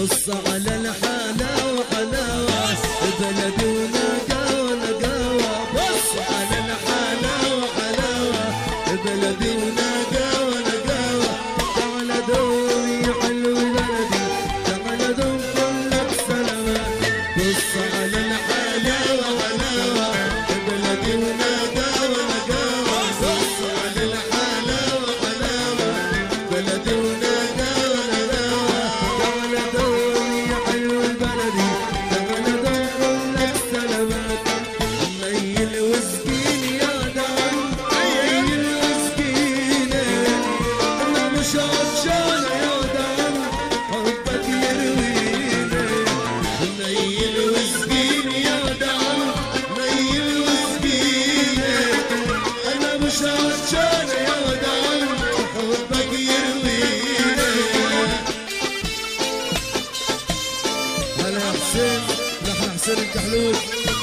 بص على الحلاوة حلاوة بلدي ونقاوة نقاوة بص على الحلاوة حلاوة بلدي ونقاوة نقاوة تعال دوم يا حلو بلدي تعال دوم كلك سلامات بص على الحلاوة حلاوة بلدي ونقاوة نقاوة بص على الحلاوة حلاوة بلدي ونقاوة نقاوة تعال دوم يا حلو بلدي تعال دوم كلك سلامات ميل وسكين يا دم ميل وسكين انا مش عطشان يا دم حبك يرويني ميل وسكين يا دم ميل وسكين انا مش عطشان يا دم حبك يرويني هلا يا حسين نحن حسين الكحلوب